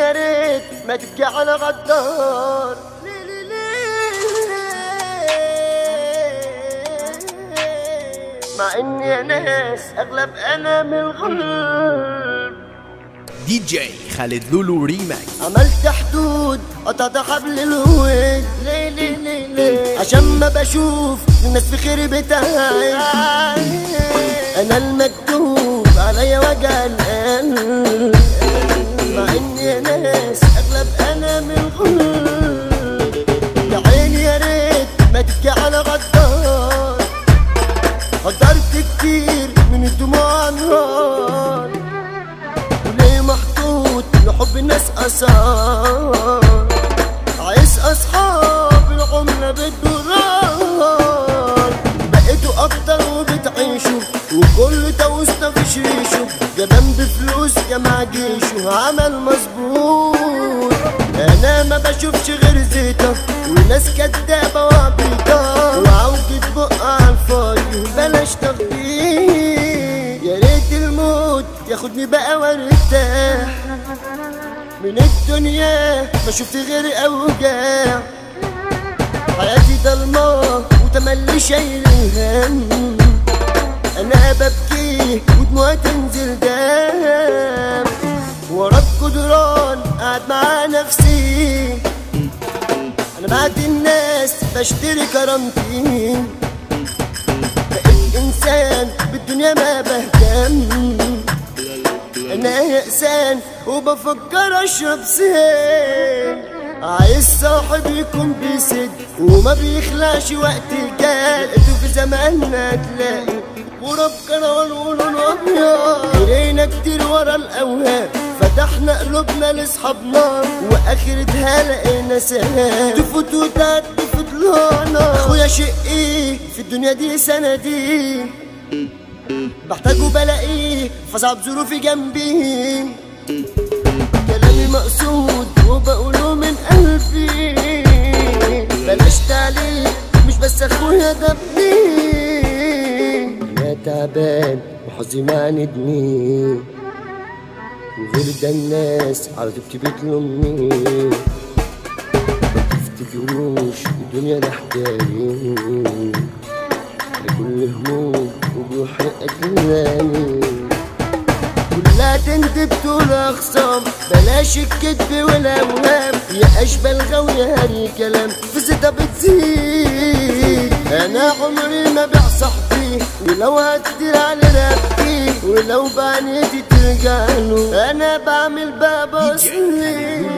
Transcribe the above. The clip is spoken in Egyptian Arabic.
يا ريت ما تبكي على غدار مع اني يا ناس اغلب انا من الغلب دي جي خالد لولو ريماكس عملت حدود قطعت حبل الود ليه ليه ليه ليه عشان ما بشوف الناس في خير بتاعي انا المكتوب عليا وجع القلب مع اني يا ناس اغلب انا من الغلب يا عيني يا ريت ما تبكي على غدار قدرت كتير من الدموع انهار وليه محطوط لحب الناس اثار عايز اصحاب العملة بالدولار بقيتوا اكتر وبتعيشوا وكل توسنا في شريشه جبان بفلوس جمع جيشه عمل مظبوط انا ما بشوفش غير زيطة وناس كدابة وعبيطة وعوجة بق على الفاضي بلاش تخطيط يا ريت الموت ياخدني بقى وارتاح من الدنيا ما شفت غير اوجاع حياتي ضلمة وتملي شايل الهم انا ببكي ودموعي تنزل دم ورا الجدران قاعد مع نفسي انا بعد الناس بشتري كرامتي بقيت انسان بالدنيا ما بهتم انا يأسان وبفكر اشرب سين عايز صاحب يكون بيسد وما بيخلعش وقت الجاد لقيته في زماننا تلاقي ورب كروان ولون ابيض جرينا كتير ورا الاوهام فتحنا قلوبنا لاصحابنا واخرتها لقينا سلام تفوت وتعدي في طلعنا اخويا شقي في الدنيا دي سندي بحتاجه بلاقيه فصعب ظروفي جنبي كلامي مقصود وبقوله من قلبي بلاش تعليق مش بس اخويا ده ابني انا تعبان وحظي معندني وغير ده الناس على طيبتي بتلومني ما تفتكروش الدنيا ده حكايه لكل هموم وجروحي قتلاني كلها تندب طول اخصام بلاش الكذب والاوهام يا اشبال غاوية هري كلام في ستة بتزيد انا عمري ما بيع صاحبي ولو هتدير على رقبتي ولو بعينيتي ترجع له انا بعمل باب اصلي